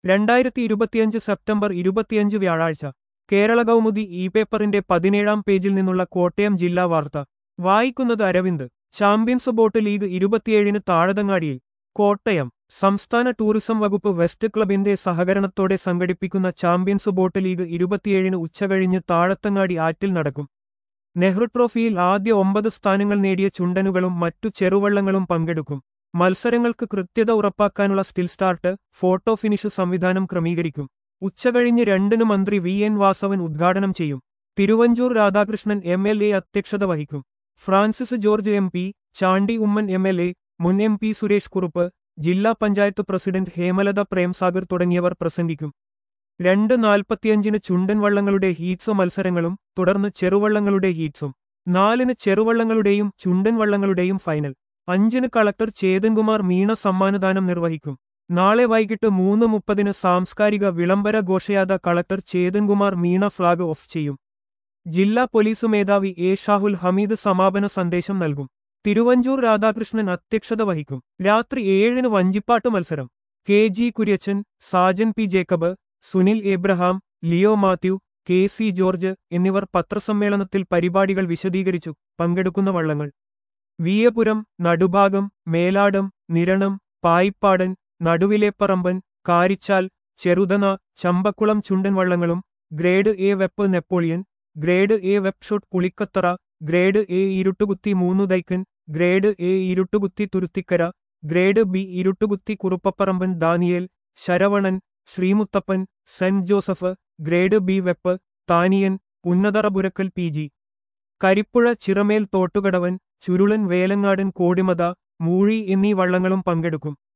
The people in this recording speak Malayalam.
രണ്ടായിരത്തി ഇരുപത്തിയഞ്ച് സെപ്റ്റംബർ ഇരുപത്തിയഞ്ച് വ്യാഴാഴ്ച കേരള കൗമുദി ഇ പേപ്പറിന്റെ പതിനേഴാം പേജിൽ നിന്നുള്ള കോട്ടയം ജില്ലാ വാർത്ത വായിക്കുന്നത് അരവിന്ദ് ചാമ്പ്യൻസ് ബോട്ട് ലീഗ് ഇരുപത്തിയേഴിന് താഴതങ്ങാടിയിൽ കോട്ടയം സംസ്ഥാന ടൂറിസം വകുപ്പ് വെസ്റ്റ് ക്ലബിന്റെ സഹകരണത്തോടെ സംഘടിപ്പിക്കുന്ന ചാമ്പ്യൻസ് ബോട്ട് ലീഗ് ഇരുപത്തിയേഴിന് ഉച്ചകഴിഞ്ഞ് താഴത്തങ്ങാടി ആറ്റിൽ നടക്കും നെഹ്റു ട്രോഫിയിൽ ആദ്യ ഒമ്പത് സ്ഥാനങ്ങൾ നേടിയ ചുണ്ടനുകളും മറ്റു ചെറുവള്ളങ്ങളും പങ്കെടുക്കും മത്സരങ്ങൾക്ക് കൃത്യത ഉറപ്പാക്കാനുള്ള സ്റ്റിൽ സ്റ്റാർട്ട് ഫോട്ടോ ഫിനിഷ് സംവിധാനം ക്രമീകരിക്കും ഉച്ചകഴിഞ്ഞ് രണ്ടിന് മന്ത്രി വി എൻ വാസവൻ ഉദ്ഘാടനം ചെയ്യും Thiruvanchoor Radhakrishnan M L A അധ്യക്ഷത വഹിക്കും Francis George M P Chandy Oommen M L A മുൻ എം പി സുരേഷ് കുറുപ്പ് ജില്ലാ പഞ്ചായത്ത് പ്രസിഡന്റ് ഹേമലത പ്രേംസാഗർ തുടങ്ങിയവർ പ്രസംഗിക്കും രണ്ട് നാൽപ്പത്തിയഞ്ചിന് ചുണ്ടൻ വള്ളങ്ങളുടെ ഹീറ്റ്സ് മത്സരങ്ങളും തുടർന്ന് ചെറുവള്ളങ്ങളുടെ ഹീറ്റ്സും നാലിന് ചെറുവള്ളങ്ങളുടെയും ചുണ്ടൻ വള്ളങ്ങളുടെയും ഫൈനൽ അഞ്ചിന് കളക്ടർ ചേതൻകുമാർ മീണ സമ്മാനദാനം നിർവഹിക്കും നാളെ വൈകിട്ട് മൂന്ന് മുപ്പതിന് സാംസ്കാരിക വിളംബര ഘോഷയാത്ര collector Chethankumar Meena flag off ചെയ്യും ജില്ലാ പോലീസ് മേധാവി എ ഷാഹുൽ ഹമീദ് സമാപന സന്ദേശം നൽകും തിരുവഞ്ചൂർ രാധാകൃഷ്ണൻ അധ്യക്ഷത വഹിക്കും രാത്രി ഏഴിന് വഞ്ചിപ്പാട്ട് മത്സരം K G Kuriachan Sajan P Jacob Sunil Abraham Leo Mathew K C George എന്നിവർ പത്രസമ്മേളനത്തിൽ പരിപാടികൾ വിശദീകരിച്ചു പങ്കെടുക്കുന്ന വള്ളങ്ങൾ വിയപുരം നടുഭാഗം മേലാടം നിരണം പായിപ്പാടൻ നടുവിലേപ്പറമ്പൻ കാരിച്ചാൽ ചെറുതന ചമ്പക്കുളം ചുണ്ടൻ വള്ളങ്ങളും ഗ്രേഡ് എ വെപ്പ് നെപ്പോളിയൻ ഗ്രേഡ് എ വെബ്ഷോട്ട് പുളിക്കത്തറ ഗ്രേഡ് എ ഇരുട്ടുകുത്തി മൂന്നു ദൈക്കൻ ഗ്രേഡ് എ ഇരുട്ടുകുത്തി തുരുത്തിക്കര ഗ്രേഡ് ബി ഇരുട്ടുകുത്തി Kuruppapparamban Daniel Saravanan Sreemuthappan saint Joseph grade B വെപ്പ് താനിയൻ ഉന്നതറപുരക്കൽ പി ജി കരിപ്പുഴ ചിറമേൽ തോട്ടുകടവൻ ചുരുളൻ വേലങ്ങാടൻ കോടിമത മൂഴി എന്നീ വള്ളങ്ങളും പങ്കെടുക്കും